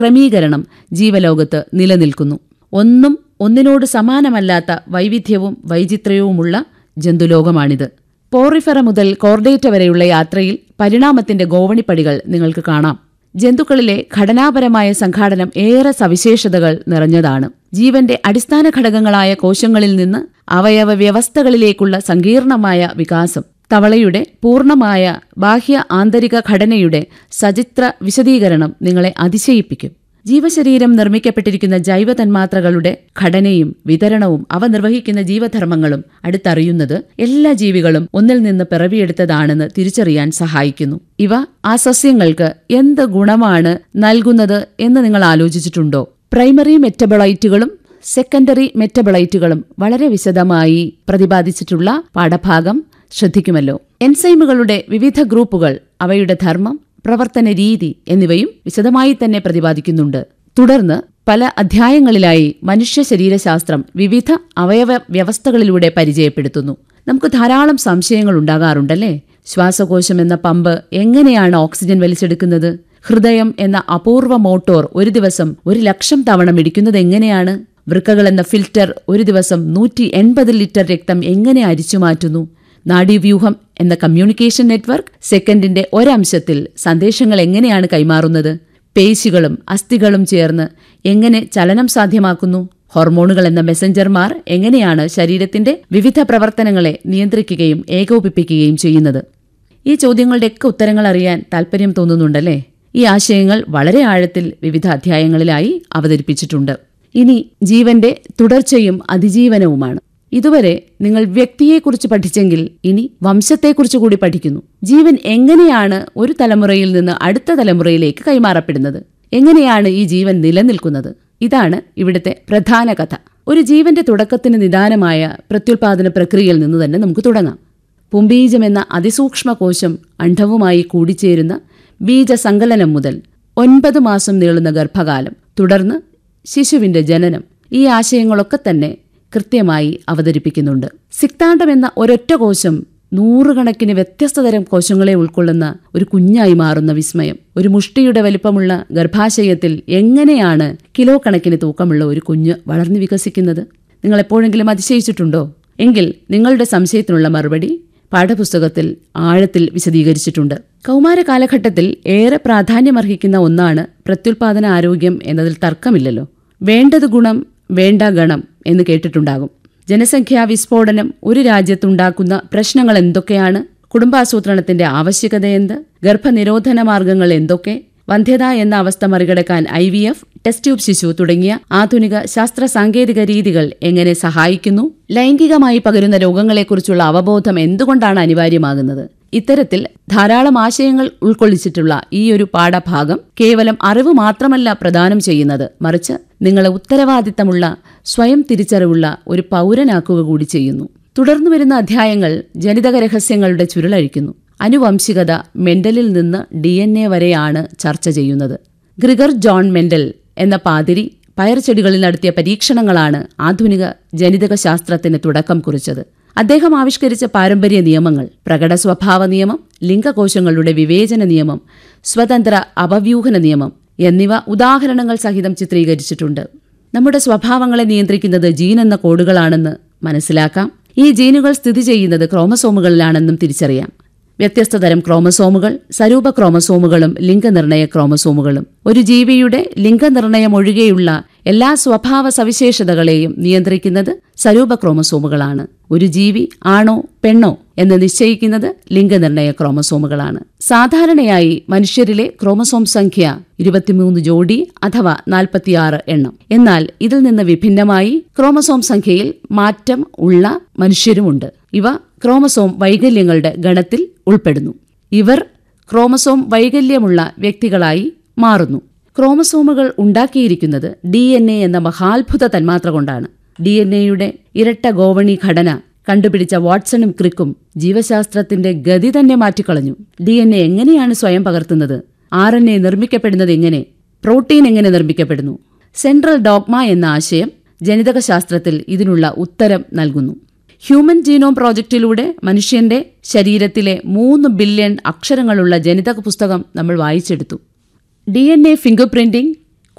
ക്രമീകരണം ജീവലോകത്ത് നിലനിൽക്കുന്നു ഒന്നും ഒന്നിനോട് സമാനമല്ലാത്ത വൈവിധ്യവും വൈചിത്ര്യവുമുള്ള ജന്തുലോകമാണിത് പോറിഫെറ മുതൽ കോർഡേറ്റ വരെയുള്ള യാത്രയിൽ പരിണാമത്തിന്റെ ഗോവണിപ്പടികൾ നിങ്ങൾക്ക് കാണാം ജന്തുക്കളിലെ ഘടനാപരമായ സംഘാടനം ഏറെ സവിശേഷതകൾ നിറഞ്ഞതാണ് ജീവന്റെ അടിസ്ഥാന ഘടകങ്ങളായ കോശങ്ങളിൽ നിന്ന് അവയവ വ്യവസ്ഥകളിലേക്കുള്ള സങ്കീർണമായ വികാസം തവളയുടെ പൂർണ്ണമായ ബാഹ്യ ആന്തരിക ഘടനയുടെ സചിത്ര വിശദീകരണം നിങ്ങളെ അതിശയിപ്പിക്കും ജീവശരീരം നിർമ്മിക്കപ്പെട്ടിരിക്കുന്ന ജൈവ തന്മാത്രകളുടെ ഘടനയും വിതരണവും അവ നിർവഹിക്കുന്ന ജീവധർമ്മങ്ങളും അടുത്തറിയുന്നത് എല്ലാ ജീവികളും ഒന്നിൽ നിന്ന് പിറവിയെടുത്തതാണെന്ന് തിരിച്ചറിയാൻ സഹായിക്കുന്നു ഇവ ആ സസ്യങ്ങൾക്ക് എന്ത് ഗുണമാണ് നൽകുന്നത് എന്ന് നിങ്ങൾ ആലോചിച്ചിട്ടുണ്ടോ പ്രൈമറി മെറ്റബോളൈറ്റുകളും സെക്കൻഡറി മെറ്റബോളൈറ്റുകളും വളരെ വിശദമായി പ്രതിപാദിച്ചിട്ടുള്ള പാഠഭാഗം ശ്രദ്ധിക്കുമല്ലോ എൻസൈമുകളുടെ വിവിധ ഗ്രൂപ്പുകൾ അവയുടെ ധർമ്മം പ്രവർത്തന രീതി എന്നിവയും വിശദമായി തന്നെ പ്രതിപാദിക്കുന്നുണ്ട് തുടർന്ന് പല അധ്യായങ്ങളിലായി മനുഷ്യ ശരീരശാസ്ത്രം വിവിധ അവയവ വ്യവസ്ഥകളിലൂടെ പരിചയപ്പെടുത്തുന്നു നമുക്ക് ധാരാളം സംശയങ്ങൾ ഉണ്ടാകാറുണ്ടല്ലേ ശ്വാസകോശം എന്ന പമ്പ് എങ്ങനെയാണ് ഓക്സിജൻ വലിച്ചെടുക്കുന്നത് ഹൃദയം എന്ന അപൂർവ മോട്ടോർ ഒരു ദിവസം ഒരു ലക്ഷം തവണ മിടിക്കുന്നത് എങ്ങനെയാണ് വൃക്കകൾ എന്ന ഫിൽറ്റർ ഒരു ദിവസം നൂറ്റി എൺപത് ലിറ്റർ രക്തം എങ്ങനെ അരിച്ചുമാറ്റുന്നു നാഡീവ്യൂഹം എന്ന കമ്മ്യൂണിക്കേഷൻ നെറ്റ്വർക്ക് സെക്കൻഡിന്റെ ഒരംശത്തിൽ സന്ദേശങ്ങൾ എങ്ങനെയാണ് കൈമാറുന്നത് പേശികളും അസ്ഥികളും ചേർന്ന് എങ്ങനെ ചലനം സാധ്യമാക്കുന്നു ഹോർമോണുകൾ എന്ന മെസഞ്ചർമാർ എങ്ങനെയാണ് ശരീരത്തിന്റെ വിവിധ പ്രവർത്തനങ്ങളെ നിയന്ത്രിക്കുകയും ഏകോപിപ്പിക്കുകയും ചെയ്യുന്നത് ഈ ചോദ്യങ്ങളുടെയൊക്കെ ഉത്തരങ്ങൾ അറിയാൻ താല്പര്യം തോന്നുന്നുണ്ടല്ലേ ഈ ആശയങ്ങൾ വളരെ ആഴത്തിൽ വിവിധ അധ്യായങ്ങളിലായി അവതരിപ്പിച്ചിട്ടുണ്ട് ഇനി ജീവന്റെ തുടർച്ചയും അതിജീവനവുമാണ് ഇതുവരെ നിങ്ങൾ വ്യക്തിയെക്കുറിച്ച് പഠിച്ചെങ്കിൽ ഇനി വംശത്തെക്കുറിച്ച് കൂടി പഠിക്കുന്നു ജീവൻ എങ്ങനെയാണ് ഒരു തലമുറയിൽ നിന്ന് അടുത്ത തലമുറയിലേക്ക് കൈമാറപ്പെടുന്നത് എങ്ങനെയാണ് ഈ ജീവൻ നിലനിൽക്കുന്നത് ഇതാണ് ഇവിടുത്തെ പ്രധാന കഥ ഒരു ജീവന്റെ തുടക്കത്തിന് നിദാനമായ പ്രത്യുൽപാദന പ്രക്രിയയിൽ നിന്ന് തന്നെ നമുക്ക് തുടങ്ങാം പുംബീജം എന്ന അതിസൂക്ഷ്മ കോശം അണ്ഡവുമായി കൂടിച്ചേരുന്ന ബീജസങ്കലനം മുതൽ ഒൻപത് മാസം നീളുന്ന ഗർഭകാലം തുടർന്ന് ശിശുവിന്റെ ജനനം ഈ ആശയങ്ങളൊക്കെ തന്നെ കൃത്യമായി അവതരിപ്പിക്കുന്നുണ്ട് സിക്താണ്ഡം എന്ന ഒരൊറ്റ കോശം നൂറുകണക്കിന് വ്യത്യസ്ത തരം കോശങ്ങളെ ഉൾക്കൊള്ളുന്ന ഒരു കുഞ്ഞായി മാറുന്ന വിസ്മയം ഒരു മുഷ്ടിയുടെ വലിപ്പമുള്ള ഗർഭാശയത്തിൽ എങ്ങനെയാണ് കിലോ കണക്കിന് തൂക്കമുള്ള ഒരു കുഞ്ഞ് വളർന്നു വികസിക്കുന്നത് നിങ്ങൾ എപ്പോഴെങ്കിലും അതിശയിച്ചിട്ടുണ്ടോ എങ്കിൽ നിങ്ങളുടെ സംശയത്തിനുള്ള മറുപടി പാഠപുസ്തകത്തിൽ ആഴത്തിൽ വിശദീകരിച്ചിട്ടുണ്ട് കൗമാര കാലഘട്ടത്തിൽ ഏറെ പ്രാധാന്യമർഹിക്കുന്ന ഒന്നാണ് പ്രത്യുൽപാദന ആരോഗ്യം എന്നതിൽ തർക്കമില്ലല്ലോ വേണ്ടത് ഗുണം വേണ്ട ഗണം എന്ന് കേട്ടിട്ടുണ്ടാകും ജനസംഖ്യാ വിസ്ഫോടനം ഒരു രാജ്യത്തുണ്ടാക്കുന്ന പ്രശ്നങ്ങൾ എന്തൊക്കെയാണ് കുടുംബാസൂത്രണത്തിന്റെ ആവശ്യകത എന്ത് ഗർഭനിരോധന മാർഗങ്ങൾ എന്തൊക്കെ വന്ധ്യത എന്ന അവസ്ഥ മറികടക്കാൻ I V F test tube ശിശു തുടങ്ങിയ ആധുനിക ശാസ്ത്ര സാങ്കേതിക രീതികൾ എങ്ങനെ സഹായിക്കുന്നു ലൈംഗികമായി പകരുന്ന രോഗങ്ങളെക്കുറിച്ചുള്ള അവബോധം എന്തുകൊണ്ടാണ് അനിവാര്യമാകുന്നത് ഇത്തരത്തിൽ ധാരാളം ആശയങ്ങൾ ഉൾക്കൊള്ളിച്ചിട്ടുള്ള ഈ ഒരു പാഠഭാഗം കേവലം അറിവ് മാത്രമല്ല പ്രദാനം ചെയ്യുന്നത് മറിച്ച് നിങ്ങളെ ഉത്തരവാദിത്തമുള്ള സ്വയം തിരിച്ചറിവുള്ള ഒരു പൗരനാക്കുക കൂടി ചെയ്യുന്നു തുടർന്നു വരുന്ന അധ്യായങ്ങൾ ജനിതക രഹസ്യങ്ങളുടെ ചുരുളഴിക്കുന്നു അനുവംശികത മെന്റലിൽ നിന്ന് ഡി എൻ എ വരെയാണ് ചർച്ച ചെയ്യുന്നത് ഗ്രിഗർ ജോൺ മെന്റൽ എന്ന പാതിരി പയർചെടികളിൽ നടത്തിയ പരീക്ഷണങ്ങളാണ് ആധുനിക ജനിതക ശാസ്ത്രത്തിന് തുടക്കം കുറിച്ചത് അദ്ദേഹം ആവിഷ്കരിച്ച പാരമ്പര്യ നിയമങ്ങൾ പ്രകട സ്വഭാവ നിയമം ലിംഗകോശങ്ങളുടെ വിവേചന നിയമം സ്വതന്ത്ര അപവ്യൂഹന നിയമം എന്നിവ ഉദാഹരണങ്ങൾ സഹിതം ചിത്രീകരിച്ചിട്ടുണ്ട് നമ്മുടെ സ്വഭാവങ്ങളെ നിയന്ത്രിക്കുന്നത് ജീൻ എന്ന കോഡുകളാണെന്ന് മനസ്സിലാക്കാം ഈ ജീനുകൾ സ്ഥിതി ചെയ്യുന്നത് ക്രോമസോമുകളിലാണെന്നും തിരിച്ചറിയാം വ്യത്യസ്ത തരം ക്രോമസോമുകൾ സരൂപ ക്രോമസോമുകളും ലിംഗനിർണയ ക്രോമസോമുകളും ഒരു ജീവിയുടെ ലിംഗനിർണയം ഒഴികെയുള്ള എല്ലാ സ്വഭാവ സവിശേഷതകളെയും നിയന്ത്രിക്കുന്നത് സരൂപ ക്രോമസോമുകളാണ് ഒരു ജീവി ആണോ പെണ്ണോ എന്ന് നിശ്ചയിക്കുന്നത് ലിംഗനിർണയ ക്രോമസോമുകളാണ് സാധാരണയായി മനുഷ്യരിലെ ക്രോമസോം സംഖ്യ ഇരുപത്തിമൂന്ന് ജോഡി അഥവാ നാൽപ്പത്തിയാറ് എണ്ണം എന്നാൽ ഇതിൽ നിന്ന് വിഭിന്നമായി ക്രോമസോം സംഖ്യയിൽ മാറ്റം ഉള്ള മനുഷ്യരുമുണ്ട് ഇവ ക്രോമസോം വൈകല്യങ്ങളുടെ ഗണത്തിൽ ഉൾപ്പെടുന്നു ഇവർ ക്രോമസോം വൈകല്യമുള്ള വ്യക്തികളായി മാറുന്നു ക്രോമസോമുകൾ ഉണ്ടാക്കിയിരിക്കുന്നത് ഡി എൻ എ എന്ന മഹാത്ഭുത തന്മാത്ര കൊണ്ടാണ് ഡി എൻ എയുടെ ഇരട്ട ഗോവണി ഘടന കണ്ടുപിടിച്ച വാട്സണും ക്രിക്കും ജീവശാസ്ത്രത്തിന്റെ ഗതി തന്നെ മാറ്റിക്കളഞ്ഞു ഡി എൻ എ എങ്ങനെയാണ് സ്വയം പകർത്തുന്നത് ആർ എൻ എ നിർമ്മിക്കപ്പെടുന്നത് എങ്ങനെ പ്രോട്ടീൻ എങ്ങനെ നിർമ്മിക്കപ്പെടുന്നു സെൻട്രൽ ഡോഗ്മ എന്ന ആശയം ജനിതക ശാസ്ത്രത്തിൽ ഇതിനുള്ള ഉത്തരം നൽകുന്നു ഹ്യൂമൻ ജീനോം പ്രോജക്റ്റിലൂടെ മനുഷ്യന്റെ ശരീരത്തിലെ മൂന്ന് ബില്യൺ അക്ഷരങ്ങളുള്ള ജനിതക പുസ്തകം നമ്മൾ വായിച്ചെടുത്തു D N A finger printing